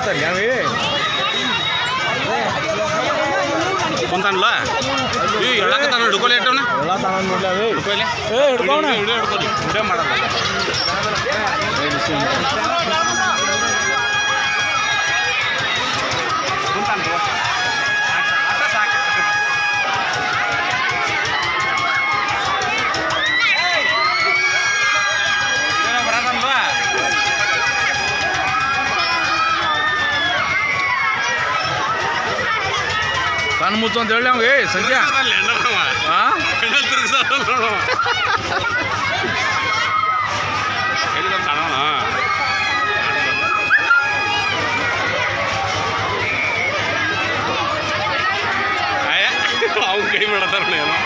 ಮಾಡ್ತಾರೆ ನಾವೇ ಕುಂತಾನಲ್ಲ ಈ ಹೇಳಕತ್ತಾನ ಹಿಡ್ಕೊಲಿ ಇಟ್ಟವನ ಎಲ್ಲ ತಾನ ನೋಡ್ಲಾವೆ ಹಿಡ್ಕೊಲಿ ಏ ಹಿಡ್ಕೋಣ ವಿಡಿಯೋ ಹಿಡ್ಕೊಲಿ ವಿಡಿಯೋ ಮಾಡಲ್ಲ ಕುಂತಾನ ತಗೋ. ಅಷ್ಟ ಸಾಕು ಏನೋ ಬರದಲ್ವಾ ಕಣ್ಣು ಮುಚ್ಚು ಅಂತ ಹೇಳಿ ಅವ್ಗೆ ಸಂಖ್ಯಾ ಹಾ ಅವ್ನು ಕೈ ಮಾಡತ್ತಾರ ಏನೋ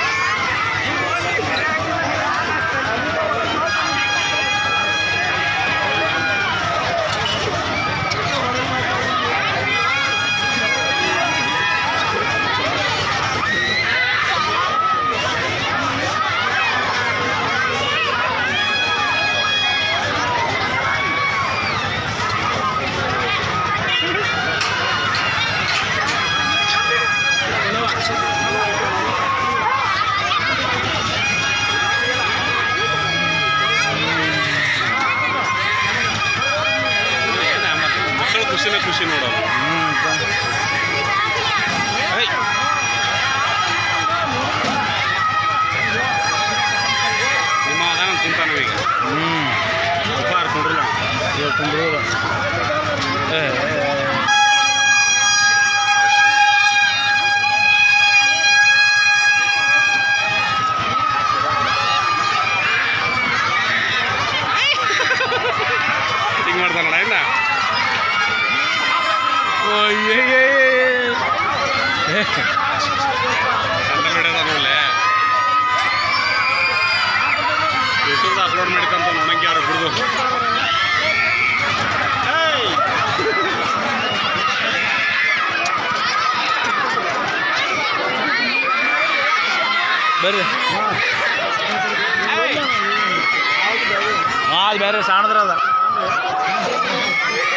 ಏನ ಮತ್ತೆ ಮಕ್ಕಳು ಖುಷಿನೇ ಖುಷಿ ನೋಡೋದು ಏಯ್. ನಿಮ್ಮ ಅದಾನ ಕುಂತಾನ ಈಗ ಹ್ಞೂ ಬಾರ್ ಕುಂಡ್ರಲ್ಲ ಕುಂದ್ರು ಏ ಹಿಂಗೆ ಮಾಡ್ತಾನಲ್ಲ ಇಲ್ಲ ಚಂದ ಹಿಡಿಯೋದ ನೋಡ್ಲೆ ಯೂಟ್ಯೂಬ್ದ ಅಪ್ಲೋಡ್ ಮಾಡ್ಕಂತ ನೋಡಂಗೆ ಯಾರು ಬಿಡ್ದು ಏಯ್ ಬರ್ರಿ ಹಾಂ ಅದು ಬೇರೆ ಸಣ್ಣದ್ರ ಅದ